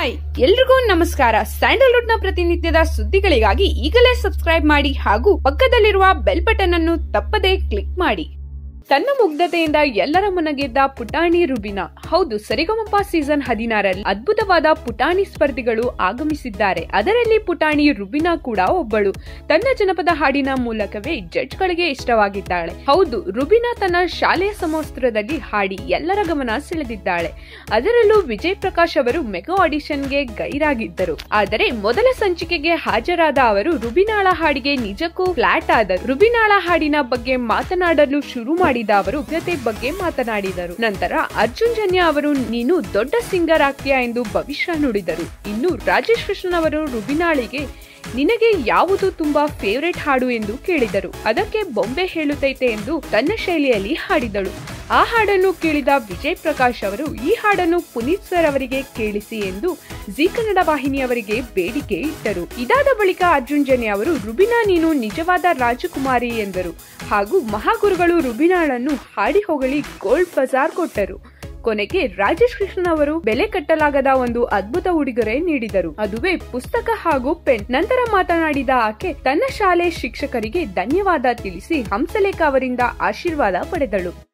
hi ಎಲ್ರಿಗೂ ನಮಸ್ಕಾರ Sandalwood ನ ಪ್ರತಿನಿತ್ಯದ ಸುದ್ದಿಗಳಿಗಾಗಿ ಈಗಲೇ ಸಬ್ಸ್ಕ್ರೈಬ್ ಮಾಡಿ ಹಾಗೂ ಪಕ್ಕದಲ್ಲಿರುವ ಬೆಲ್ ಬಟನ್ ಅನ್ನು ತಪ್ಪದೇ ಕ್ಲಿಕ್ ಮಾಡಿ ತನ್ನ ಮುಗ್ಧತೆಯಿಂದ ಎಲ್ಲರ ಮನಗೆದ್ದ ಪುಟಾಣಿ ರುಬಿನಾ ಹೌದು ಸರಿಗಮಪ ಸೀಸನ್ ಹದಿನಾರಲ್ಲಿ ಅದ್ಭುತವಾದ ಪುಟಾಣಿ ಸ್ಪರ್ಧಿಗಳು ಆಗಮಿಸಿದ್ದಾರೆ ಅದರಲ್ಲಿ ಪುಟಾಣಿ ರುಬಿನಾ ಕೂಡ ಒಬ್ಬಳು ತನ್ನ ಜನಪದ ಹಾಡಿನ ಮೂಲಕವೇ ಜಡ್ಜ್ಗಳಿಗೆ ಇಷ್ಟವಾಗಿದ್ದಾಳೆ ಹೌದು ರುಬಿನಾ ತನ್ನ ಶಾಲೆಯ ಸಮವಸ್ತ್ರದಲ್ಲಿ ಹಾಡಿ ಎಲ್ಲರ ಗಮನ ಸೆಳೆದಿದ್ದಾಳೆ ಅದರಲ್ಲೂ ವಿಜಯ್ ಪ್ರಕಾಶ್ ಅವರು ಮೆಗಾ ಆಡಿಷನ್ಗೆ ಗೈರಾಗಿದ್ದರು ಆದರೆ ಮೊದಲ ಸಂಚಿಕೆಗೆ ಹಾಜರಾದ ಅವರು ರುಬಿನಾಳ ಹಾಡಿಗೆ ನಿಜಕ್ಕೂ ಫ್ಲಾಟ್ ಆದರು ರುಬಿನಾಳ ಹಾಡಿನ ಬಗ್ಗೆ ಮಾತನಾಡಲು ಶುರು ಮಾಡಿದ ಅವರು ಗತೆ ಬಗ್ಗೆ ಮಾತನಾಡಿದರು ನಂತರ ಅರ್ಜುನ್ ಜನ್ಯ ಅವರು ನೀನು ದೊಡ್ಡ ಸಿಂಗರ್ ಆಗ್ತೀಯಾ ಎಂದು ಭವಿಷ್ಯ ನುಡಿದರು ಇನ್ನು ರಾಜೇಶ್ ಕೃಷ್ಣನ್ ಅವರು ರುಬಿನಾಳಿಗೆ ನಿನಗೆ ಯಾವುದು ತುಂಬಾ ಫೇವರೆಟ್ ಹಾಡು ಎಂದು ಕೇಳಿದರು ಅದಕ್ಕೆ ಬೊಂಬೆ ಹೇಳುತ್ತೈತೆ ಎಂದು ತನ್ನ ಶೈಲಿಯಲ್ಲಿ ಹಾಡಿದಳು ಆ ಹಾಡನ್ನು ಕೇಳಿದ ವಿಜಯ್ ಪ್ರಕಾಶ್ ಅವರು ಈ ಹಾಡನ್ನು ಪುನೀತ್ ಸರ್ ಅವರಿಗೆ ಕೇಳಿಸಿ ಎಂದು ಜಿ ಕನ್ನಡ ವಾಹಿನಿಯವರಿಗೆ ಬೇಡಿಕೆ ಇಟ್ಟರು ಇದಾದ ಬಳಿಕ ಅರ್ಜುನ್ ಜನ್ಯ ಅವರು ರುಬಿನಾ ನೀನು ನಿಜವಾದ ರಾಜಕುಮಾರಿ ಎಂದರು ಹಾಗೂ ಮಹಾಗುರುಗಳು ರುಬಿನಾಳನ್ನು ಹಾಡಿ ಹೊಗಳಿ ಗೋಲ್ಡ್ ಬಜಾರ್ ಕೊಟ್ಟರು ಕೊನೆಗೆ ರಾಜೇಶ್ ಕೃಷ್ಣನ್ ಅವರು ಬೆಲೆ ಕಟ್ಟಲಾಗದ ಒಂದು ಅದ್ಭುತ ಉಡುಗೊರೆ ನೀಡಿದರು ಅದುವೇ ಪುಸ್ತಕ ಹಾಗೂ ಪೆನ್ ನಂತರ ಮಾತನಾಡಿದ ಆಕೆ ತನ್ನ ಶಾಲೆ ಶಿಕ್ಷಕರಿಗೆ ಧನ್ಯವಾದ ತಿಳಿಸಿ ಹಂಸಲೇಖ ಅವರಿಂದ ಆಶೀರ್ವಾದ ಪಡೆದಳು